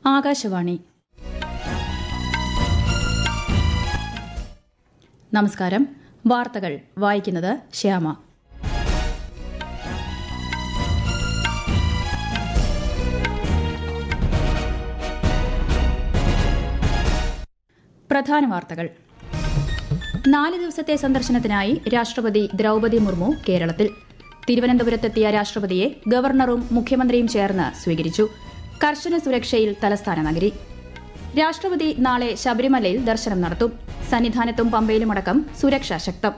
ആകാശവാണി നമസ്കാരം വാർത്തകൾ വായിക്കുന്നത് ശ്യാമ പ്രധാന വാർത്തകൾ നാല് ദിവസത്തെ സന്ദർശനത്തിനായി രാഷ്ട്രപതി ദ്രൌപതി മുർമു കേരളത്തിൽ തിരുവനന്തപുരത്തെത്തിയ രാഷ്ട്രപതിയെ ഗവർണറും മുഖ്യമന്ത്രിയും ചേർന്ന് സ്വീകരിച്ചു കർശന സുരക്ഷയിൽ തലസ്ഥാന നഗരി രാഷ്ട്രപതി നാളെ ശബരിമലയിൽ ദർശനം നടത്തും സന്നിധാനത്തും പമ്പയിലുമടക്കം സുരക്ഷ ശക്തം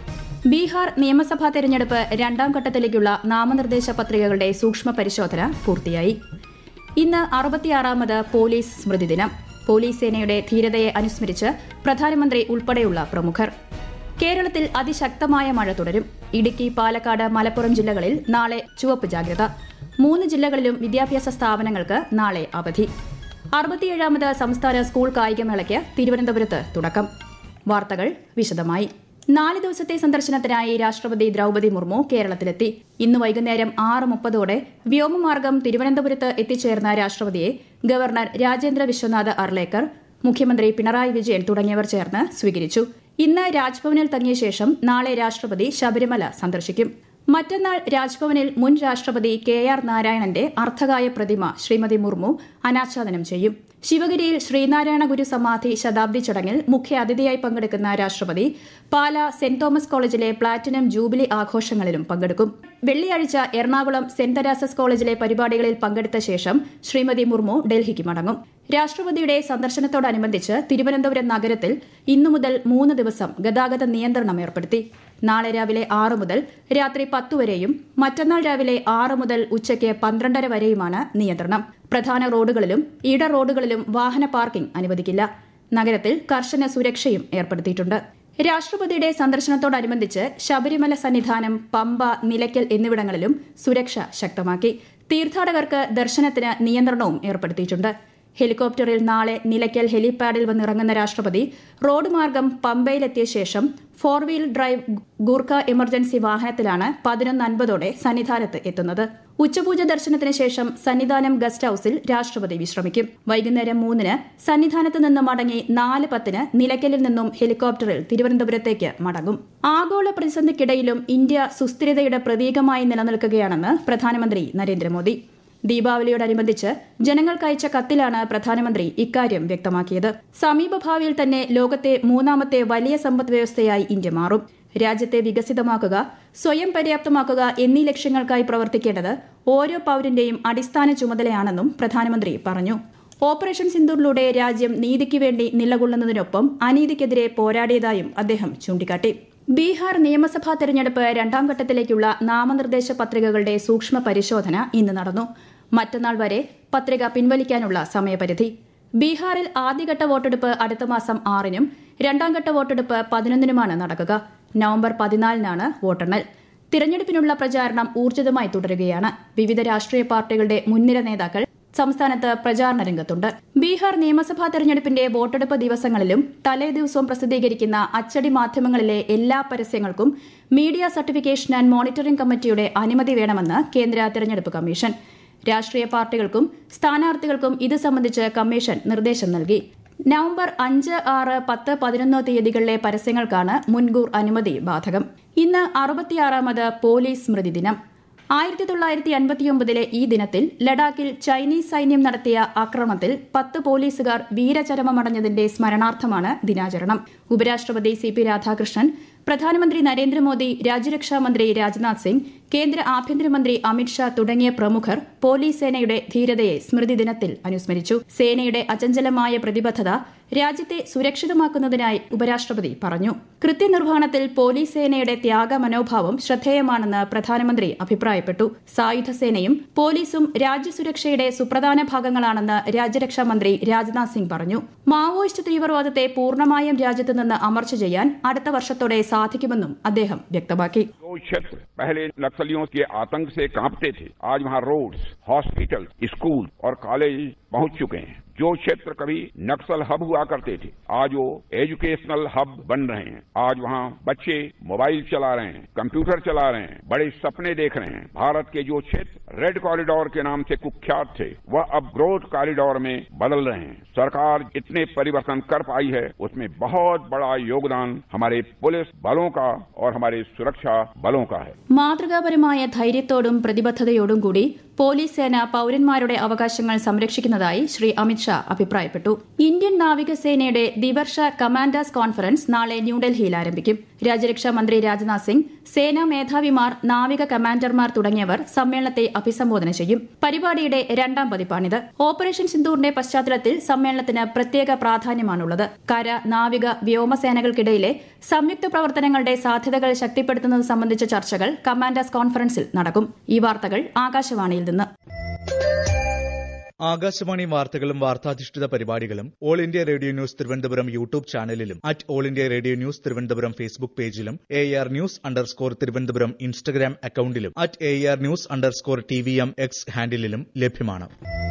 ബീഹാർ നിയമസഭാ തെരഞ്ഞെടുപ്പ് രണ്ടാം ഘട്ടത്തിലേക്കുള്ള നാമനിർദ്ദേശ പത്രികകളുടെ സൂക്ഷ്മ പരിശോധന പൂർത്തിയായി ഇന്ന് അറുപത്തിയാറാമത് പോലീസ് സ്മൃതിദിനം പോലീസ് സേനയുടെ ധീരതയെ അനുസ്മരിച്ച് പ്രധാനമന്ത്രി ഉൾപ്പെടെയുള്ള പ്രമുഖർ കേരളത്തിൽ അതിശക്തമായ മഴ തുടരും ഇടുക്കി പാലക്കാട് മലപ്പുറം ജില്ലകളിൽ നാളെ ചുവപ്പ് ജാഗ്രത മൂന്ന് ജില്ലകളിലും വിദ്യാഭ്യാസ സ്ഥാപനങ്ങൾക്ക് നാളെ അവധി അറുപത്തിയേഴാമത് സംസ്ഥാന സ്കൂൾ കായികമേളയ്ക്ക് തിരുവനന്തപുരത്ത് തുടക്കം വാർത്തകൾ വിശദമായി നാല് ദിവസത്തെ സന്ദർശനത്തിനായി രാഷ്ട്രപതി ദ്രൌപതി മുർമു കേരളത്തിലെത്തി ഇന്ന് വൈകുന്നേരം ആറ് മുപ്പതോടെ വ്യോമമാർഗം തിരുവനന്തപുരത്ത് എത്തിച്ചേർന്ന രാഷ്ട്രപതിയെ ഗവർണർ രാജേന്ദ്ര വിശ്വനാഥ് അർലേക്കർ മുഖ്യമന്ത്രി പിണറായി വിജയൻ തുടങ്ങിയവർ ചേർന്ന് സ്വീകരിച്ചു ഇന്ന് രാജ്ഭവനിൽ തങ്ങിയ ശേഷം നാളെ രാഷ്ട്രപതി ശബരിമല സന്ദർശിക്കും മറ്റന്നാൾ രാജ്ഭവനിൽ മുൻ രാഷ്ട്രപതി കെ ആർ നാരായണന്റെ അർദ്ധകായ പ്രതിമ ശ്രീമതി മുർമു അനാച്ഛാദനം ചെയ്യും ശിവഗിരിയിൽ ശ്രീനാരായണ ഗുരു സമാധി ശതാബ്ദി ചടങ്ങിൽ മുഖ്യ അതിഥിയായി പങ്കെടുക്കുന്ന രാഷ്ട്രപതി പാല സെന്റ് തോമസ് കോളേജിലെ പ്ലാറ്റിനം ജൂബിലി ആഘോഷങ്ങളിലും പങ്കെടുക്കും വെള്ളിയാഴ്ച എറണാകുളം സെന്റ് തെരാസസ് കോളേജിലെ പരിപാടികളിൽ പങ്കെടുത്ത ശേഷം ശ്രീമതി മുർമു ഡൽഹിക്ക് മടങ്ങും രാഷ്ട്രപതിയുടെ സന്ദർശനത്തോടനുബന്ധിച്ച് തിരുവനന്തപുരം നഗരത്തിൽ ഇന്നു മുതൽ മൂന്ന് ദിവസം ഗതാഗത നിയന്ത്രണം ഏർപ്പെടുത്തി നാളെ രാവിലെ ആറ് മുതൽ രാത്രി പത്ത് വരെയും മറ്റന്നാൾ രാവിലെ ആറ് മുതൽ ഉച്ചയ്ക്ക് പന്ത്രണ്ടര വരെയുമാണ് നിയന്ത്രണം പ്രധാന റോഡുകളിലും ഇട റോഡുകളിലും വാഹന പാർക്കിംഗ് അനുവദിക്കില്ല നഗരത്തിൽ കർശന സുരക്ഷയും ഏർപ്പെടുത്തിയിട്ടുണ്ട് രാഷ്ട്രപതിയുടെ സന്ദർശനത്തോടനുബന്ധിച്ച് ശബരിമല സന്നിധാനം പമ്പ നിലയ്ക്കൽ എന്നിവിടങ്ങളിലും സുരക്ഷ ശക്തമാക്കി തീർത്ഥാടകർക്ക് ദർശനത്തിന് നിയന്ത്രണവും ഏർപ്പെടുത്തിയിട്ടുണ്ട് ഹെലികോപ്റ്ററിൽ നാളെ നിലയ്ക്കൽ ഹെലിപാഡിൽ വന്നിറങ്ങുന്ന രാഷ്ട്രപതി റോഡ് മാർഗം പമ്പയിലെത്തിയ ശേഷം four wheel drive Gurkha emergency വാഹനത്തിലാണ് പതിനൊന്ന് അൻപതോടെ സന്നിധാനത്ത് എത്തുന്നത് ഉച്ചപൂജ ദർശനത്തിന് ശേഷം സന്നിധാനം ഗസ്റ്റ് ഹൌസിൽ രാഷ്ട്രപതി വിശ്രമിക്കും വൈകുന്നേരം മൂന്നിന് സന്നിധാനത്ത് നിന്ന് മടങ്ങി നാല് പത്തിന് നിലയ്ക്കലിൽ നിന്നും ഹെലികോപ്റ്ററിൽ തിരുവനന്തപുരത്തേക്ക് മടങ്ങും ആഗോള പ്രതിസന്ധിക്കിടയിലും ഇന്ത്യ സുസ്ഥിരതയുടെ പ്രതീകമായി നിലനിൽക്കുകയാണെന്ന് പ്രധാനമന്ത്രി നരേന്ദ്രമോദി ദീപാവലിയോടനുബന്ധിച്ച് ജനങ്ങൾക്കയച്ച കത്തിലാണ് പ്രധാനമന്ത്രി ഇക്കാര്യം വ്യക്തമാക്കിയത് സമീപഭാവിയിൽ തന്നെ ലോകത്തെ മൂന്നാമത്തെ വലിയ സമ്പദ് വ്യവസ്ഥയായി ഇന്ത്യ മാറും രാജ്യത്തെ വികസിതമാക്കുക സ്വയം പര്യാപ്തമാക്കുക എന്നീ ലക്ഷ്യങ്ങൾക്കായി പ്രവർത്തിക്കേണ്ടത് ഓരോ പൌരന്റെയും അടിസ്ഥാന ചുമതലയാണെന്നും പ്രധാനമന്ത്രി പറഞ്ഞു ഓപ്പറേഷൻ സിന്ദൂറിലൂടെ രാജ്യം നീതിക്ക് വേണ്ടി നിലകൊള്ളുന്നതിനൊപ്പം അനീതിക്കെതിരെ പോരാടിയതായും അദ്ദേഹം ചൂണ്ടിക്കാട്ടി ബീഹാർ നിയമസഭാ തെരഞ്ഞെടുപ്പ് രണ്ടാം ഘട്ടത്തിലേക്കുള്ള നാമനിർദ്ദേശ പത്രികകളുടെ സൂക്ഷ്മ പരിശോധന ഇന്ന് നടന്നു മറ്റന്നാൾ വരെ പത്രിക പിൻവലിക്കാനുള്ള സമയപരിധി ബീഹാറിൽ ആദ്യഘട്ട വോട്ടെടുപ്പ് അടുത്ത മാസം ആറിനും രണ്ടാം ഘട്ട വോട്ടെടുപ്പ് പതിനൊന്നിനുമാണ് നടക്കുക നവംബർ പതിനാലിനാണ് വോട്ടെണ്ണൽ തിരഞ്ഞെടുപ്പിനുള്ള പ്രചാരണം ഊർജിതമായി തുടരുകയാണ് വിവിധ രാഷ്ട്രീയ പാർട്ടികളുടെ മുൻനിര നേതാക്കൾ സംസ്ഥാനത്ത് പ്രചാരണ രംഗത്തുണ്ട് ബീഹാർ നിയമസഭാ തെരഞ്ഞെടുപ്പിന്റെ വോട്ടെടുപ്പ് ദിവസങ്ങളിലും തലേ ദിവസവും പ്രസിദ്ധീകരിക്കുന്ന അച്ചടി മാധ്യമങ്ങളിലെ എല്ലാ പരസ്യങ്ങൾക്കും മീഡിയ സർട്ടിഫിക്കേഷൻ ആൻഡ് മോണിറ്ററിംഗ് കമ്മിറ്റിയുടെ അനുമതി വേണമെന്ന് കേന്ദ്ര തെരഞ്ഞെടുപ്പ് കമ്മീഷൻ രാഷ്ട്രീയ പാർട്ടികൾക്കും സ്ഥാനാർത്ഥികൾക്കും ഇത് സംബന്ധിച്ച് കമ്മീഷൻ നിർദ്ദേശം നൽകി നവംബർ അഞ്ച് ആറ് പത്ത് പതിനൊന്ന് തീയതികളിലെ പരസ്യങ്ങൾക്കാണ് മുൻകൂർ അനുമതി ബാധകം ഇന്ന് അറുപത്തിയാറാമത് പോലീസ് സ്മൃതി ദിനം ആയിരത്തി തൊള്ളായിരത്തി അൻപത്തിയൊമ്പതിലെ ഈ ദിനത്തിൽ ലഡാക്കിൽ ചൈനീസ് സൈന്യം നടത്തിയ ആക്രമണത്തിൽ പത്ത് പോലീസുകാർ വീരചരമമടഞ്ഞതിന്റെ സ്മരണാർത്ഥമാണ് ദിനാചരണം ഉപരാഷ്ട്രപതി സി പി രാധാകൃഷ്ണൻ പ്രധാനമന്ത്രി നരേന്ദ്രമോദി രാജ്യരക്ഷാ മന്ത്രി രാജ്നാഥ് സിംഗ് കേന്ദ്ര ആഭ്യന്തരമന്ത്രി അമിത്ഷാ തുടങ്ങിയ പ്രമുഖർ പോലീസ് സേനയുടെ ധീരതയെ സ്മൃതി ദിനത്തിൽ അനുസ്മരിച്ചു സേനയുടെ അചഞ്ചലമായ പ്രതിബദ്ധത രാജ്യത്തെ സുരക്ഷിതമാക്കുന്നതിനായി ഉപരാഷ്ട്രപതി പറഞ്ഞു കൃത്യനിർവഹണത്തിൽ പോലീസ് സേനയുടെ ത്യാഗ മനോഭാവം ശ്രദ്ധേയമാണെന്ന് പ്രധാനമന്ത്രി അഭിപ്രായപ്പെട്ടു സായുധ സേനയും പോലീസും രാജ്യസുരക്ഷയുടെ സുപ്രധാന ഭാഗങ്ങളാണെന്ന് രാജ്യരക്ഷാ മന്ത്രി രാജ്നാഥ് സിംഗ് പറഞ്ഞു മാവോയിസ്റ്റ് തീവ്രവാദത്തെ പൂർണ്ണമായും രാജ്യത്ത് നിന്ന് അമർച്ച ചെയ്യാൻ അടുത്ത വർഷത്തോടെ സാധിക്കുമെന്നും അദ്ദേഹം വ്യക്തമാക്കി जो क्षेत्र पहले नक्सलियों के आतंक से कांपते थे आज वहां रोड्स हॉस्पिटल स्कूल और कॉलेज पहुंच चुके हैं जो क्षेत्र कभी नक्सल हब हुआ करते थे आज वो एजुकेशनल हब बन रहे हैं आज वहाँ बच्चे मोबाइल चला रहे हैं कंप्यूटर चला रहे हैं बड़े सपने देख रहे हैं भारत के जो क्षेत्र रेड कॉरिडोर के नाम से कुख्यात थे वह अब ग्रोथ कॉरिडोर में बदल रहे हैं सरकार इतने परिवर्तन कर पाई है उसमें बहुत बड़ा योगदान हमारे पुलिस बलों का और हमारे सुरक्षा बलों का है മാതൃകാപരമായ ധൈര്യത്തോടും പ്രതിബദ്ധതയോടും കൂടി പോലീസ് സേന പൌരന്മാരുടെ അവകാശങ്ങൾ സംരക്ഷിക്കുന്നതായി ശ്രീ അമിത്ഷാ അഭിപ്രായപ്പെട്ടു ഇന്ത്യൻ നാവികസേനയുടെ ദ്വിവർഷ കമാൻഡേഴ്സ് കോൺഫറൻസ് നാളെ ന്യൂഡൽഹിയിൽ ആരംഭിക്കും രാജ്യരക്ഷാ മന്ത്രി രാജ്നാഥ് സിംഗ് സേനാ മേധാവിമാർ നാവിക കമാൻഡർമാർ തുടങ്ങിയവർ സമ്മേളനത്തെ അഭിസംബോധന ചെയ്യും പരിപാടിയുടെ രണ്ടാം പതിപ്പാണിത് ഓപ്പറേഷൻ സിന്ദൂറിന്റെ പശ്ചാത്തലത്തിൽ സമ്മേളനത്തിന് പ്രത്യേക പ്രാധാന്യമാണുള്ളത് കര നാവിക വ്യോമസേനകൾക്കിടയിലെ സംയുക്ത പ്രവർത്തനങ്ങളുടെ സാധ്യതകൾ ശക്തിപ്പെടുത്തുന്നത് സംബന്ധിച്ച ചർച്ചകൾ കമാൻഡേഴ്സ് കോൺഫറൻസിൽ നടക്കും ഈ വാർത്തകൾ ആകാശവാണിയിൽ നിന്ന് ആകാശവാണി വാർത്തകളും വാർത്താധിഷ്ഠിത പരിപാടികളും all India radio news Thiruvananthapuram YouTube ചാനലിലും at all India radio news Thiruvananthapuram Facebook പേജിലും A R news underscore Thiruvananthapuram Instagram അക്കൌണ്ടിലും at A R news underscore T V M X ഹാൻഡിലും ലഭ്യമാണ്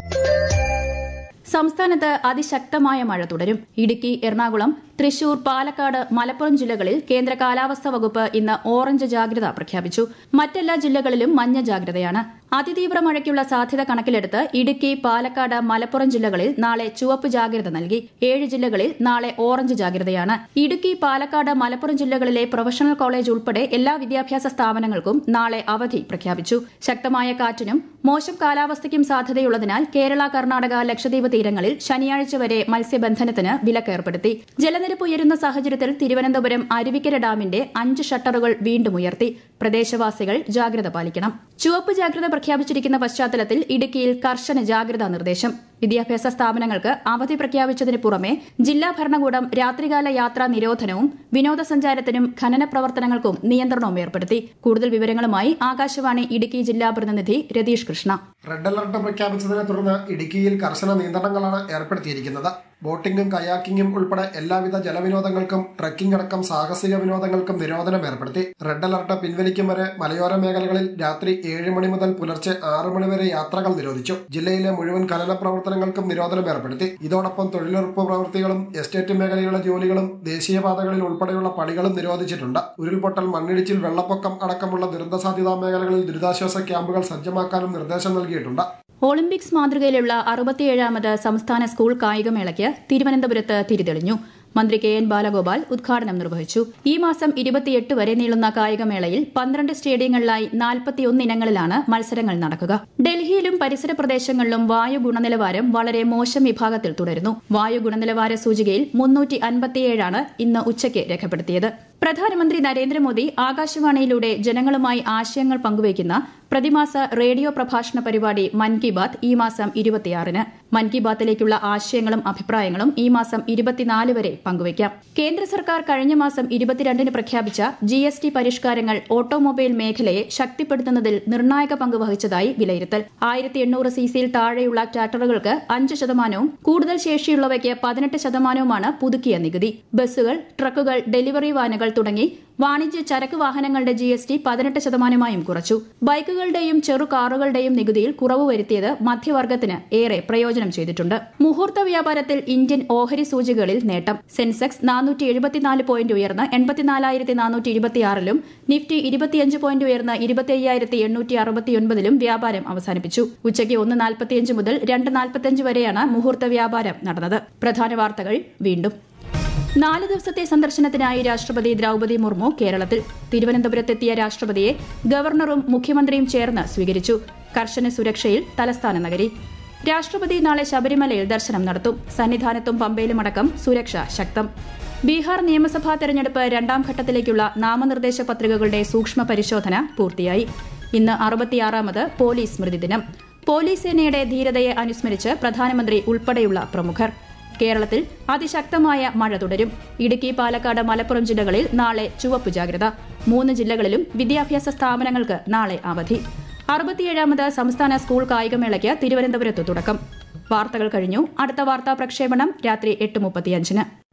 സംസ്ഥാനത്ത് അതിശക്തമായ മഴ തുടരും ഇടുക്കി എറണാകുളം തൃശൂർ പാലക്കാട് മലപ്പുറം ജില്ലകളിൽ കേന്ദ്ര കാലാവസ്ഥാ വകുപ്പ് ഇന്ന് ഓറഞ്ച് ജാഗ്രത പ്രഖ്യാപിച്ചു മറ്റെല്ലാ ജില്ലകളിലും മഞ്ഞ ജാഗ്രതയാണ് അതിതീവ്ര മഴയ്ക്കുള്ള സാധ്യത കണക്കിലെടുത്ത് ഇടുക്കി പാലക്കാട് മലപ്പുറം ജില്ലകളിൽ നാളെ ചുവപ്പ് ജാഗ്രത നൽകി ഏഴ് ജില്ലകളിൽ നാളെ ഓറഞ്ച് ജാഗ്രതയാണ് ഇടുക്കി പാലക്കാട് മലപ്പുറം ജില്ലകളിലെ പ്രൊഫഷണൽ കോളേജ് ഉൾപ്പെടെ എല്ലാ വിദ്യാഭ്യാസ സ്ഥാപനങ്ങൾക്കും നാളെ അവധി പ്രഖ്യാപിച്ചു ശക്തമായ കാറ്റിനും മോശം കാലാവസ്ഥയ്ക്കും സാധ്യതയുള്ളതിനാൽ കേരള കർണാടക ലക്ഷദ്വീപ് തീരങ്ങളിൽ ശനിയാഴ്ച വരെ മത്സ്യബന്ധനത്തിന് വിലക്കേർപ്പെടുത്തി ജലനിരപ്പ് ഉയരുന്ന സാഹചര്യത്തിൽ തിരുവനന്തപുരം അരുവിക്കര ഡാമിന്റെ അഞ്ച് ഷട്ടറുകൾ വീണ്ടും ഉയർത്തി പ്രദേശവാസികൾ ജാഗ്രത പാലിക്കണം ചുവപ്പ് ജാഗ്രത പ്രഖ്യാപിച്ചിരിക്കുന്ന പശ്ചാത്തലത്തിൽ ഇടുക്കിയിൽ കർശന ജാഗ്രതാ നിർദ്ദേശം വിദ്യാഭ്യാസ സ്ഥാപനങ്ങൾക്ക് അവധി പ്രഖ്യാപിച്ചതിന് പുറമെ ജില്ലാ ഭരണകൂടം രാത്രികാല യാത്രാ നിരോധനവും വിനോദസഞ്ചാരത്തിനും ഖനന പ്രവർത്തനങ്ങൾക്കും നിയന്ത്രണവും ഏർപ്പെടുത്തി കൂടുതൽ വിവരങ്ങളുമായി ആകാശവാണി ഇടുക്കി ജില്ലാ പ്രതിനിധി രതീഷ് കൃഷ്ണ റെഡ് അലർട്ട് പ്രഖ്യാപിച്ചതിനെ തുടർന്ന് ഇടുക്കിയിൽ കർശന നിയന്ത്രണങ്ങളാണ് ഏർപ്പെടുത്തിയിരിക്കുന്നത് ബോട്ടിംഗും കയാക്കിങ്ങും ഉൾപ്പെടെ എല്ലാവിധ ജലവിനോദങ്ങൾക്കും ട്രക്കിംഗ് അടക്കം സാഹസിക വിനോദങ്ങൾക്കും നിരോധനം ഏർപ്പെടുത്തി റെഡ് അലർട്ട് പിൻവലിക്കും വരെ മലയോര മേഖലകളിൽ രാത്രി ഏഴ് മണി മുതൽ പുലർച്ചെ ആറ് മണി വരെ യാത്രകൾ നിരോധിച്ചു ജില്ലയിലെ മുഴുവൻ ഖനന പ്രവർത്തനങ്ങൾക്കും നിരോധനം ഏർപ്പെടുത്തി ഇതോടൊപ്പം തൊഴിലുറപ്പ് പ്രവൃത്തികളും എസ്റ്റേറ്റ് മേഖലയിലുള്ള ജോലികളും ദേശീയപാതകളിൽ ഉൾപ്പെടെയുള്ള പണികളും നിരോധിച്ചിട്ടുണ്ട് ഉരുൾപൊട്ടൽ മണ്ണിടിച്ചിൽ വെള്ളപ്പൊക്കം അടക്കമുള്ള ദുരന്ത സാധ്യതാ മേഖലകളിൽ ദുരിതാശ്വാസ ക്യാമ്പുകൾ സജ്ജമാക്കാനും നിർദ്ദേശം നൽകിയിട്ടുണ്ട് ഒളിമ്പിക്സ് മാതൃകയിലുള്ള അറുപത്തിയേഴാമത് സംസ്ഥാന സ്കൂൾ കായികമേളയ്ക്ക് തിരുവനന്തപുരത്ത് തിരിതെളിഞ്ഞു മന്ത്രി കെ എൻ ബാലഗോപാൽ ഉദ്ഘാടനം നിർവഹിച്ചു ഈ മാസം ഇരുപത്തിയെട്ട് വരെ നീളുന്ന കായികമേളയിൽ പന്ത്രണ്ട് സ്റ്റേഡിയങ്ങളിലായി നാൽപ്പത്തിയൊന്ന് ഇനങ്ങളിലാണ് മത്സരങ്ങൾ നടക്കുക ഡൽഹിയിലും പരിസര പ്രദേശങ്ങളിലും വായു ഗുണനിലവാരം വളരെ മോശം വിഭാഗത്തിൽ തുടരുന്നു വായു ഗുണനിലവാര സൂചികയിൽ മുന്നൂറ്റി അൻപത്തിയേഴാണ് ഇന്ന് ഉച്ചയ്ക്ക് രേഖപ്പെടുത്തിയത് പ്രധാനമന്ത്രി നരേന്ദ്രമോദി ആകാശവാണിയിലൂടെ ജനങ്ങളുമായി ആശയങ്ങൾ പങ്കുവയ്ക്കുന്ന പ്രതിമാസ റേഡിയോ പ്രഭാഷണ പരിപാടി മൻ കി ബാത്ത് ഈ മാസം ഇരുപത്തിയാറിന് മൻ കി ബാത്തിലേക്കുള്ള ആശയങ്ങളും അഭിപ്രായങ്ങളും ഈ മാസം ഇരുപത്തിനാല് വരെ പങ്കുവയ്ക്കാം കേന്ദ്ര സർക്കാർ കഴിഞ്ഞ മാസം ഇരുപത്തിരണ്ടിന് പ്രഖ്യാപിച്ച ജി എസ് ടി പരിഷ്കാരങ്ങൾ ഓട്ടോമൊബൈൽ മേഖലയെ ശക്തിപ്പെടുത്തുന്നതിൽ നിർണായക പങ്ക് വഹിച്ചതായി വിലയിരുത്തൽ ആയിരത്തി എണ്ണൂറ് സിസിയിൽ താഴെയുള്ള ട്രാക്ടറുകൾക്ക് അഞ്ച് ശതമാനവും കൂടുതൽ ശേഷിയുള്ളവയ്ക്ക് പതിനെട്ട് ശതമാനവുമാണ് പുതുക്കിയ നികുതി ബസ്സുകൾ ട്രക്കുകൾ ഡെലിവറി വാനുകൾ തുടങ്ങി വാണിജ്യ ചരക്ക് വാഹനങ്ങളുടെ ജി എസ് ടി പതിനെട്ട് ശതമാനമായും കുറച്ചു ബൈക്കുകളുടെയും ചെറു കാറുകളുടെയും നികുതിയിൽ കുറവ് വരുത്തിയത് മധ്യവർഗത്തിന് ഏറെ പ്രയോജനം ചെയ്തിട്ടുണ്ട് മുഹൂർത്ത വ്യാപാരത്തിൽ ഇന്ത്യൻ ഓഹരി സൂചികകളിൽ നേട്ടം സെൻസെക്സ് നാനൂറ്റി എഴുപത്തിനാല് പോയിന്റ് ഉയർന്ന് എൺപത്തിനാലായിരത്തി നാനൂറ്റി ഇരുപത്തിയാറിലും നിഫ്റ്റി ഇരുപത്തിയഞ്ച് പോയിന്റ് ഉയർന്ന് ഇരുപത്തി അയ്യായിരത്തി എണ്ണൂറ്റി അറുപത്തിയൊൻപതിലും വ്യാപാരം അവസാനിപ്പിച്ചു ഉച്ചയ്ക്ക് ഒന്ന് നാൽപ്പത്തിയഞ്ച് മുതൽ രണ്ട് നാൽപ്പത്തിയഞ്ച് വരെയാണ് മുഹൂർത്ത വ്യാപാരം നടന്നത് പ്രധാന വാർത്തകൾ വീണ്ടും നാല് ദിവസത്തെ സന്ദർശനത്തിനായി രാഷ്ട്രപതി ദ്രൌപതി മുർമു കേരളത്തിൽ തിരുവനന്തപുരത്തെത്തിയ രാഷ്ട്രപതിയെ ഗവർണറും മുഖ്യമന്ത്രിയും ചേർന്ന് സ്വീകരിച്ചു കർശന സുരക്ഷയിൽ തലസ്ഥാന നഗരി രാഷ്ട്രപതി നാളെ ശബരിമലയിൽ ദർശനം നടത്തും സന്നിധാനത്തും പമ്പയിലുമടക്കം സുരക്ഷ ശക്തം ബീഹാർ നിയമസഭാ തെരഞ്ഞെടുപ്പ് രണ്ടാം ഘട്ടത്തിലേക്കുള്ള നാമനിർദ്ദേശ പത്രികകളുടെ സൂക്ഷ്മ പരിശോധന പൂർത്തിയായി ഇന്ന് അറുപത്തിയാറാമത് പോലീസ് സ്മൃതി ദിനം പോലീസ് സേനയുടെ ധീരതയെ അനുസ്മരിച്ച് പ്രധാനമന്ത്രി ഉൾപ്പെടെയുള്ള പ്രമുഖർ കേരളത്തിൽ അതിശക്തമായ മഴ തുടരും ഇടുക്കി പാലക്കാട് മലപ്പുറം ജില്ലകളിൽ നാളെ ചുവപ്പ് ജാഗ്രത മൂന്ന് ജില്ലകളിലും വിദ്യാഭ്യാസ സ്ഥാപനങ്ങൾക്ക് നാളെ അവധി അറുപത്തിയേഴാമത് സംസ്ഥാന സ്കൂൾ കായികമേളയ്ക്ക് തിരുവനന്തപുരത്ത് തുടക്കം വാർത്തകൾ കഴിഞ്ഞു അടുത്ത വാർത്താ പ്രക്ഷേപണം രാത്രി എട്ട് മുപ്പത്തിയഞ്ചിന്